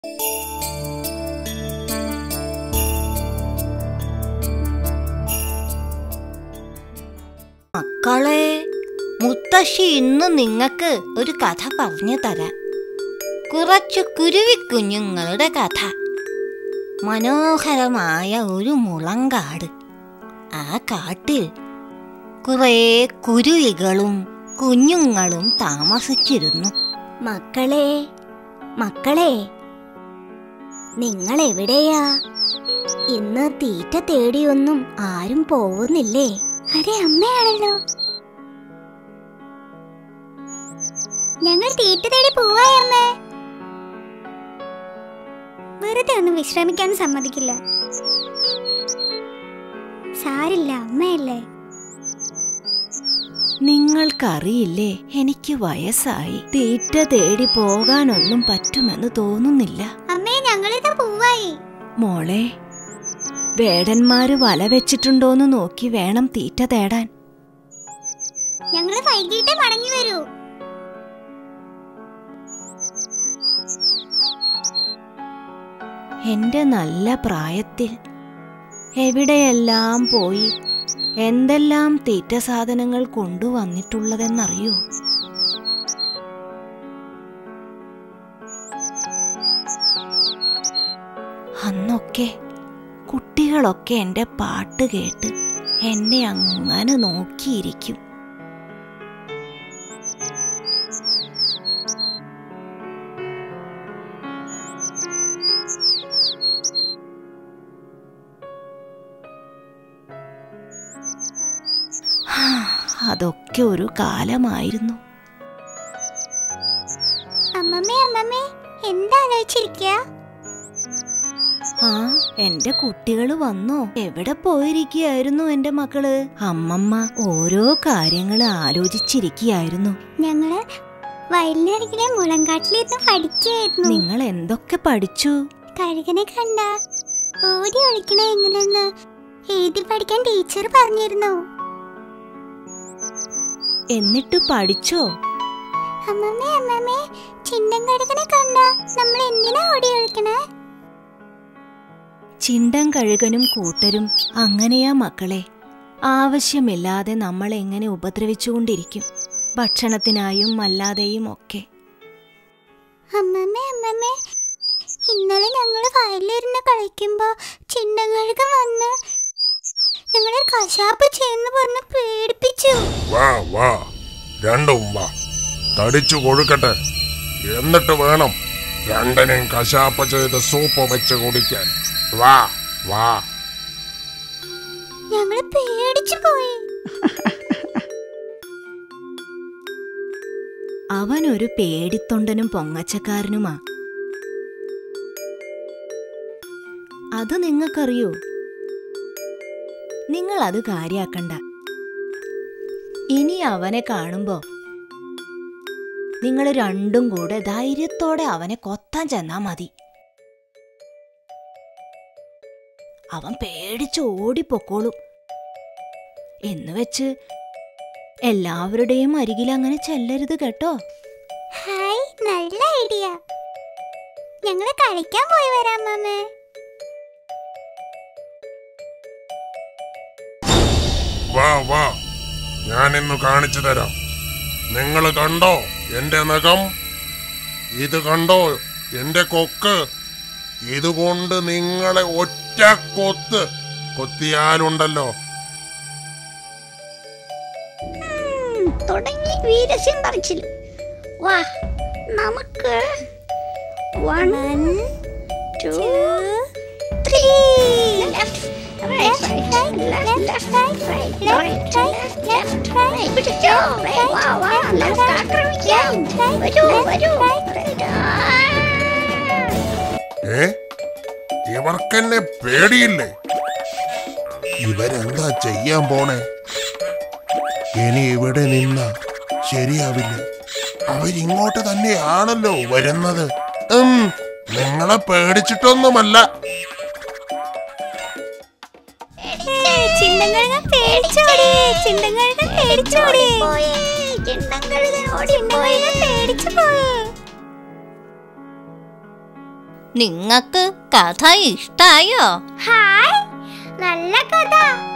മക്കളെ മുത്തശ്ശി ഇന്ന് നിങ്ങൾക്ക് ഒരു കഥ പറഞ്ഞു തരാം കുറച്ചു കുരുവിക്കുഞ്ഞുങ്ങളുടെ കഥ മനോഹരമായ ഒരു മുളങ്കാട് ആ കാട്ടിൽ കുറേ കുരുവികളും കുഞ്ഞുങ്ങളും താമസിച്ചിരുന്നു മക്കളെ മക്കളെ നിങ്ങൾ എവിടെയാ ഇന്ന് തീറ്റ തേടിയൊന്നും ആരും പോകുന്നില്ലേ അതെ അമ്മയാണല്ലോ ഞങ്ങൾ തീറ്റ തേടി പോവായമ്മേ വെറുതെ ഒന്ന് വിശ്രമിക്കാൻ സമ്മതിക്കില്ല സാരില്ല അമ്മയല്ലേ നിങ്ങൾക്കറിയില്ലേ എനിക്ക് വയസ്സായി തീറ്റ തേടി പോകാനൊന്നും പറ്റുമെന്ന് തോന്നുന്നില്ല അമ്മേ ഞങ്ങളിതാ പോവായി മോളെ വേടന്മാര് വല വെച്ചിട്ടുണ്ടോന്ന് നോക്കി വേണം തീറ്റ തേടാൻ ഞങ്ങള് വൈകിട്ട് മടങ്ങി വരൂ എന്റെ നല്ല പ്രായത്തിൽ എവിടെയെല്ലാം പോയി എന്തെല്ലാം തീറ്റ സാധനങ്ങൾ കൊണ്ടുവന്നിട്ടുള്ളതെന്നറിയോ അന്നൊക്കെ കുട്ടികളൊക്കെ എൻ്റെ പാട്ട് കേട്ട് എന്നെ അങ്ങനെ നോക്കിയിരിക്കും ഹാ, അതൊക്കെ ഒരു കാലമായിരുന്നു അമ്മമ്മേ അമ്മമ്മേ എന്താ ആലോചിച്ചിരിക്കുക ആ എന്റെ കുട്ടികള് വന്നോ എവിടെ പോയിരിക്കുകയായിരുന്നു എന്റെ മക്കള് അമ്മമ്മ ഓരോ കാര്യങ്ങള് ആലോചിച്ചിരിക്കുകയായിരുന്നു ഞങ്ങള് വയലിനരികിലെ മുളങ്കാട്ടിലിരുന്ന് പഠിക്കുകയായിരുന്നു നിങ്ങൾ എന്തൊക്കെ പഠിച്ചു കഴുകനെ കണ്ട ഓടി ഒളിക്കണ എങ്ങനെയെന്ന് എഴുതി പഠിക്കാൻ ടീച്ചർ പറഞ്ഞിരുന്നു എന്നിട്ട് പഠിച്ചോ അമ്മമ്മേ അമ്മമ്മേ ചിണ്ടൻ കഴുകനെ കണ്ട നമ്മൾ എന്തിനാ ഓടി ഒളിക്കണേ ചിണ്ടൻ കഴുകനും കൂട്ടരും അങ്ങനെയാ മക്കളെ ആവശ്യമില്ലാതെ നമ്മൾ എങ്ങനെ ഉപദ്രവിച്ചുകൊണ്ടിരിക്കും ഭക്ഷണത്തിനായും അല്ലാതെയും ഒക്കെ അമ്മമ്മേ അമ്മമ്മേ ഇന്നലെ ഞങ്ങൾ വയലിലിരുന്ന് കളിക്കുമ്പോ ചിണ്ടൻ കഴുകൻ വന്ന് ഞങ്ങളെ കശാപ്പ് ചെയ്യുന്ന പറഞ്ഞ് പേടിപ്പിച്ചു വാ വാ രണ്ടും വാ തടിച്ചു കൊഴുക്കട്ടെ എന്നിട്ട് വേണം രണ്ടിനെയും കശാപ്പ് ചെയ്ത് സൂപ്പ് വെച്ച് കുടിക്കാൻ വാ വാ ഞങ്ങള് പേടിച്ചു പോയി അവനൊരു പേടിത്തൊണ്ടനും പൊങ്ങച്ചക്കാരനുമാ അത് നിങ്ങൾക്കറിയോ നിങ്ങൾ അത് കാര്യാക്കണ്ട ഇനി അവനെ കാണുമ്പോ നിങ്ങൾ രണ്ടും കൂടെ ധൈര്യത്തോടെ അവനെ കൊത്താൻ ചെന്നാ മതി അവൻ പേടിച്ച് ഓടിപ്പൊക്കോളും എന്ന് വെച്ച് എല്ലാവരുടെയും അരികിൽ അങ്ങനെ ചെല്ലരുത് കേട്ടോ ഹായ് നല്ല ഐഡിയ ഞങ്ങള് കളിക്കാൻ പോയി വരാം മാമേ വാ വാ ഞാൻ ഇന്ന് കാണിച്ചു തരാം നിങ്ങൾ കണ്ടോ എന്റെ നഖം ഇത് കണ്ടോ എന്റെ കൊക്ക് ഇതുകൊണ്ട് നിങ്ങളെ ഒറ്റ കൊത്ത് കൊത്തിയാലുണ്ടല്ലോ തുടങ്ങി വീരസ്യം പറിച്ചിൽ വാ നമുക്ക് one two three left right left left right right left left right പിടിച്ചോ വാ വാ ലെഫ്റ്റ് ആക്രമിക്കാം വരൂ വരൂ ഏ ഇവർക്കെന്നെ പേടിയില്ലേ ഇവരെന്താ ചെയ്യാൻ പോണേ ഇനി ഇവിടെ നിന്ന ശരിയാവില്ല അവരിങ്ങോട്ട് തന്നെയാണല്ലോ വരുന്നത് ഉം, നിങ്ങളെ പേടിച്ചിട്ടൊന്നുമല്ല ചിണ്ടങ്കഴുകൻ പേടിച്ചോടി ചിണ്ടങ്കഴുകൻ പേടിച്ചോടി ചിണ്ടങ്കഴുകൻ ഓടി പേടിച്ചു പോയി നിങ്ങക്ക് കഥ ഇഷ്ടായോ ഹായ് നല്ല കഥ